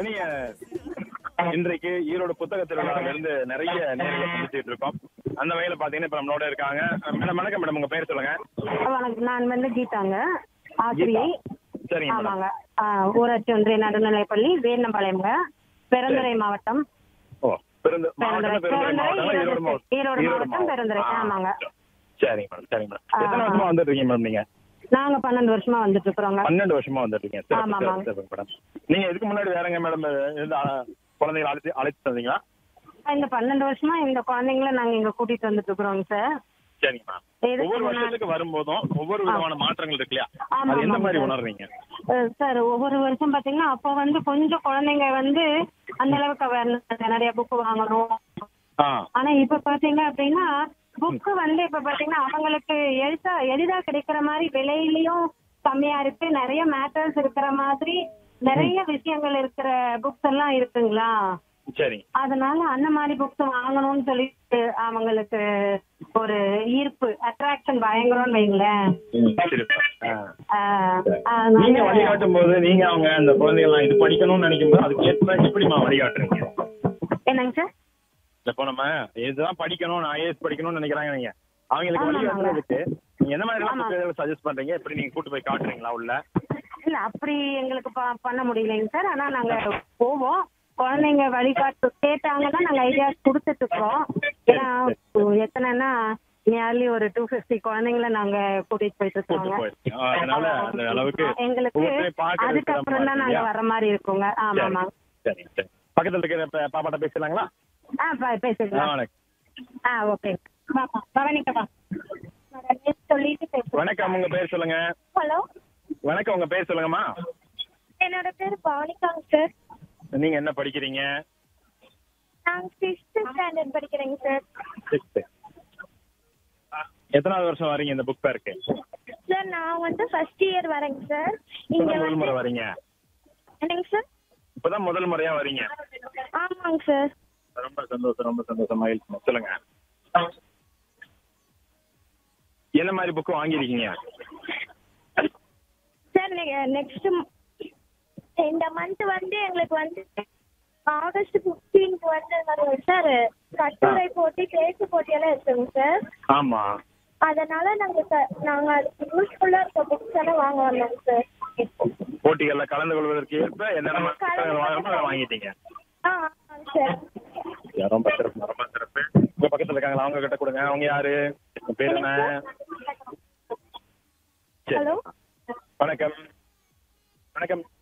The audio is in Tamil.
இனிய இன்றைக்கு ஈரோடு புத்தக திருவிழாவில இருந்து நிறைய நேர்களை சந்திச்சுட்டு இருக்கோம் அந்த வகையில பாத்தீங்கன்னா இப்ப நம்மளோட இருக்காங்க மேடம் வணக்கம் மேடம் உங்க பேர் சொல்லுங்க வணக்கம் நான் வந்து கீதாங்க ஆசிரியை சரிங்க மேடம் ஆமாங்க ஆ, ஊராட்சி ஒன்றிய நடுநிலைப்பள்ளி வேணம்பாளையம்ங்க பெருந்துறை மாவட்டம் ஓ பெருந்து மாவட்டமா பெருந்துறை, பெருந்துறை ஈரோடு மாவட்டம் district. ஈரோடு மாவட்டம், பெருந்துறை. ஆ, ஆமாங்க. சரிங்க மேடம் சரிங்க மேடம் ஆ. எத்தனை வருஷமா வந்துட்டு இருக்கீங்க மேடம் நீங்க நாங்க பன்னெண்டு வருஷமா வந்துட்டு இருக்கிறோங்க பன்னெண்டு வருஷமா வந்துருக்கீங்க சிறப்பு, ஆமா, சிறப்பு, ஆமாங்க. சிறப்பு மேடம் நீங்க இதுக்கு முன்னாடி வேறங்க மேடம் இருந்து ஆ, குழந்தைகளை அழைச்சு அழைச்சு தந்தீங்களா இந்த பன்னெண்டு வருஷமா இந்த குழந்தைங்கள நாங்க இங்க கூட்டிட்டு வந்துட்டு இருக்கிறோங்க சார் சரிங்க மேம் இதுக்கு ஒவ்வொரு முன்னாடி- வருஷத்துக்கு வரும்போதும் ஒவ்வொரு விதமான மாற்றங்கள் இருக்கு இல்லையா ஆமா, அது எந்த ஆமாங்க மாதிரி சார். உணர்றீங்க அஹ் சார் ஒவ்வொரு வருஷம் பாத்தீங்கன்னா அப்போ வந்து கொஞ்சம் குழந்தைங்க வந்து அந்த அளவுக்கு அவேர்னஸ் நிறைய புக் வாங்கணும் ஆ ஆனா இப்ப பாத்தீங்க அப்படின்னா புக் வந்து இப்ப பாத்தீங்கன்னா அவங்களுக்கு எளிதா எளிதா கிடைக்கிற மாதிரி விலையிலயும் கம்மியா இருக்கு நிறைய மேட்டர்ஸ் இருக்கிற மாதிரி நிறைய விஷயங்கள் இருக்கிற புக்ஸ் எல்லாம் இருக்குங்களா சரிங்க அதனால அந்த மாதிரி புக்ஸ் வாங்கணும்னு சொல்லிட்டு அவங்களுக்கு ஒரு ஈர்ப்பு அட்ராக்ஷன் பயங்கரம்னு வைங்களேன் சரி ஆ. ஆஹ் நீங்க அதனால வழிகாட்டும் போது நீங்க அவங்க அந்த குழந்தைகள்லாம் இது படிக்கணும்னு நினைக்கும் போது அதுக்கு ஏற்ப எப்படிமா வழிகாட்டுறீங்க என்னங்க சார் இப்போ நம்ம இதுதான் படிக்கணும் நான் ஐஏஎஸ் படிக்கணும்னு நினைக்கிறாங்க நீங்க அவங்களுக்கு ஆமாம், வழிகாட்டுறதுக்கு நீங்க என்ன மாதிரி ஆமாம். புத்தகங்களை சஜஸ்ட் பண்றீங்க எப்படி நீங்க கூட்டு போய் காட்டுறீங்களா உள்ள இல்ல அப்படி எங்களுக்கு ப- பண்ண முடியலைங்க சார் ஆனா நாங்க போவோம் குழந்தைங்க வழிகாட்டு கேட்டாங்கன்னா நாங்க ஐடியாஸ் கொடுத்துட்டு இருக்கோம் ஏன்னா எத்தனைன்னா நியர்லி ஒரு டூ ஃபிஃப்டி குழந்தைங்கள நாங்க கூட்டிட்டு போயிட்டு கூட்டு இருக்கோங்க போயிருக்கீங்க ஆ, அதனால அந்த அளவுக்கு எங்களுக்கு ஒவ்வொருத்தரையும் பார்க்கறதுக்கு அதுக்கப்புறம் தான் சிரமமா நாங்க இருக்கு வர மாதிரி இருக்கோங்க ஆமா சரி, ஆமா சரி சரி பக்கத்துல இருக்கிற பா- பாப்பாட்ட பேசலாங்களா ஆ பா- ஆ, பேசிக்கலாம் வணக்கம் ஆ ஓகே பாப்பா பவனிக்கா சொல்லிட்டு பேசுறேன் வணக்கம் உங்க பேர் சொல்லுங்க ஹலோ வணக்கம் உங்க பேர் சொல்லுங்கம்மா என்னோட பேர் பவானிகாங்க சார் நீங்க என்ன படிக்கிறீங்க நான் ஃபிஃப்த் ஸ்டாண்டர்ட் படிக்கிறேங்க சார் சிக்ஸ்த் எத்தனாவது வருஷம் வரீங்க இந்த புக் பேருக்கு சார் நான் வந்து ஃபர்ஸ்ட் இயர் வரேங்க சார் இங்க இப்பதான் முதல் முறை வந்து வரீங்க என்னங்க சார் இப்பதான் முதல் முறையா வரீங்க ஆமாங்க சார் ரொம்ப சந்தோஷம் ரொம்ப சந்தோஷம் மகிழ்ச்சி சொல்லுங்க என்ன மாதிரி புக் வாங்கியிருக்கீங்க சார் நெக்ஸ்ட் இந்த மந்த் வந்து எங்களுக்கு வந்து ஆகஸ்ட் ஃபிஃப்டீன்த் வந்து சார் கட்டுரை போட்டி பேச்சு போட்டியெல்லாம் இருக்குங்க சார் ஆமா அதனால நாங்க க- நாங்க அதுக்கு யூஸ்ஃபுல்லா இருக்க புக்ஸ் எல்லாம் வாங்க வந்தோங்க சார் போட்டிகள்ல கலந்து கொள்வதற்கு ஏற்ப என்னென்ன புத்தகங்கள் வாங்கணுமோ அதை வாங்கிட்டீங்க ஆ ஆமாங்க சார் யா, ரொம்ப சிறப்பு ரொம்ப சிறப்பு உங்க பக்கத்துல இருக்காங்களா அவங்க கிட்ட கொடுங்க அவங்க யாரு உங்க பேர் என்ன சரி. ஹலோ வணக்கம் வணக்கம்